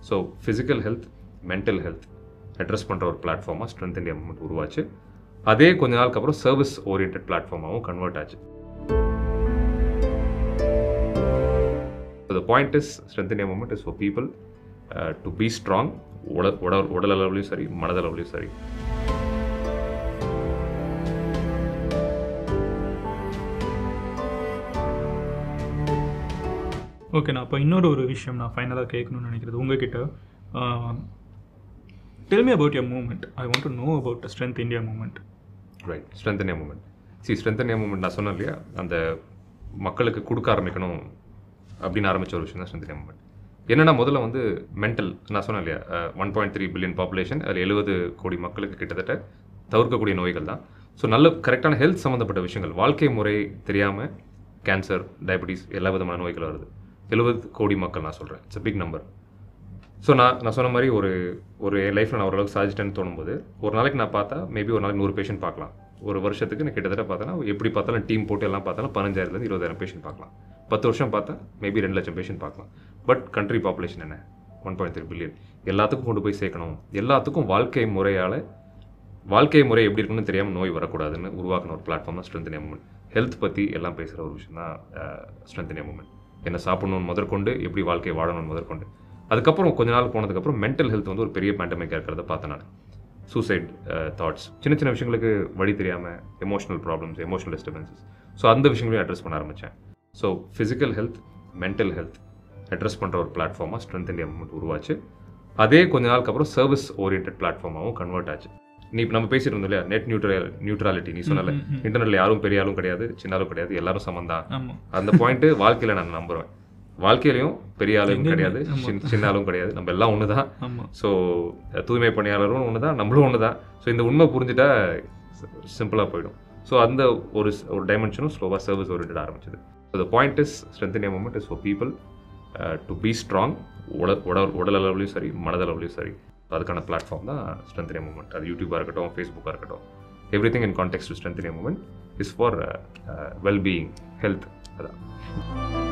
so physical health mental health address பண்ணுற ஒரு பிளாட்ஃபார்மாக strength India moment உருவாச்சு அதே கொஞ்ச நாளுக்கு அப்புறம் சர்வீஸ் ஓரியன்ட் பிளாட்ஃபார்மாகவும் கன்வெர்ட் ஆச்சு the point is strength India movement is for people to be strong உடல் உடல் உடல் அளவுலையும் சரி மனதளவுலையும் சரி ஓகே நான் அப்போ இன்னொரு ஒரு விஷயம் நான் ஃபைனலாக கேட்கணும்னு நினைக்கிறது உங்ககிட்ட tell me about your movement I want to know about strength India movement right strength India movement see strength India movement நான் சொன்னேன் இல்லையா அந்த மக்களுக்கு கொடுக்க ஆரம்பிக்கணும் அப்படின்னு ஆரம்பிச்ச ஒரு விஷயம் தான் ஸ்ட்ரென்த் இந்தியா மூமெண்ட் என்னன்னா முதல்ல வந்து மென்டல் நான் சொன்னேன் இல்லையா one point three billion population அதில் எழுபது கோடி மக்களுக்கு கிட்டத்தட்ட தவிர்க்கக்கூடிய நோய்கள் தான் ஸோ நல்ல கரெக்டான ஹெல்த் சம்மந்தப்பட்ட விஷயங்கள் வாழ்க்கை முறை தெரியாமல் கேன்சர் டயபெட்டிஸ் எல்லா விதமான நோய்கள் வருது எழுபது கோடி மக்கள் நான் சொல்கிறேன் இட்ஸ் பிக் நம்பர் ஸோ நான் நான் சொன்ன மாதிரி ஒரு ஒரு என் லைஃப்பில் நான் ஓரளவுக்கு சாதிச்சிட்டேன்னு தோணும்போது ஒரு நாளைக்கு நான் பார்த்தா மேபி ஒரு நாளைக்கு நூறு பேஷண்ட் பார்க்கலாம் ஒரு வருஷத்துக்கு நான் கிட்டத்தட்ட பார்த்தேன்னா எப்படி பார்த்தாலும் டீம் போட்டு எல்லாம் பார்த்தாலும் பதினஞ்சாயிரத்துலேருந்து இருபதாயிரம் பேஷண்ட் பார்க்கலாம் பத்து வருஷம் பார்த்தா மேபி ரெண்டு லட்சம் பேஷண்ட் பார்க்கலாம் பட் கண்ட்ரி பாப்புலேஷன் என்ன ஒன் பாயிண்ட் த்ரீ பில்லியன் எல்லாத்துக்கும் கொண்டு போய் சேர்க்கணும் எல்லாத்துக்கும் வாழ்க்கை முறையால் வாழ்க்கை முறை எப்படி இருக்குன்னு தெரியாமல் நோய் வரக்கூடாதுன்னு உருவாக்கின ஒரு பிளாட்ஃபார்ம் தான் ஸ்ட்ரென்த் மூமெண்ட் ஹெல்த் பற்றி எல்லாம் பேசுகிற ஒரு விஷயம் தான் ஸ்ட்ரென்த் மூமெண்ட் என்ன சாப்பிடணும்னு முதற்கொண்டு எப்படி வாழ்க்கை வாழணும்னு முதற்கொண்டு அதுக்கப்புறம் கொஞ்ச நாள் போனதுக்கப்புறம் மென்டல் ஹெல்த் வந்து ஒரு பெரிய பேண்டமிக்காக இருக்கிறத பார்த்தேன் நான் சூசைட் தாட்ஸ் சின்ன சின்ன விஷயங்களுக்கு வழி தெரியாமல் emotional problems emotional disturbances so அந்த விஷயங்களையும் அட்ரஸ் பண்ண ஆரம்பித்தேன் so physical health mental health address பண்ணுற ஒரு பிளாட்ஃபார்மாக ஸ்ட்ரென்த் இந்தியா மூமெண்ட் உருவாச்சு அதே கொஞ்ச நாளுக்கு அப்புறம் சர்வீஸ் ஓரியன்ட் பிளாட்ஃபார்மாகவும் கன்வெர்ட் ஆச்சு நீ நம்ம பேசிட்டு இருந்தோம் இல்லையா நெட் நியூட்ரல் நியூட்ராலிட்டி நீ சொன்னல இன்டர்நெட்ல யாரும் பெரிய ஆளும் கிடையாது சின்ன ஆளும் கிடையாது எல்லாரும் சமந்தான் ஆமாம் அந்த பாயிண்ட் வாழ்க்கையில நான் நம்புறேன் வாழ்க்கையிலையும் பெரிய ஆளும் கிடையாது சின்ன- சின்ன ஆளும் கிடையாது நம்ம எல்லாம் ஒன்று தான் ஆமாம் ஸோ தூய்மை பணியாளரும் ஒன்று தான் நம்மளும் ஒன்று தான் ஸோ இந்த உண்மை புரிஞ்சுட்டா சிம்பிளாக போயிடும் ஸோ அந்த ஒரு ஸ்- ஒரு டைமென்ஷனும் ஸ்லோவாக சர்வீஸ் ஓரியன்ட் ஆரம்பிச்சது so the point is strength India movement is for people to be strong உடல் உடல் உடல் அளவுலையும் சரி மனதளவுலையும் சரி அதுக்கான பிளாட்ஃபார்ம் தான் ஸ்ட்ரென்த் இந்தியா மூமெண்ட் அது யூடியூபாக இருக்கட்டும் ஃபேஸ்புக்காக இருக்கட்டும் everything in contact to strength India movement is for well being health அதான்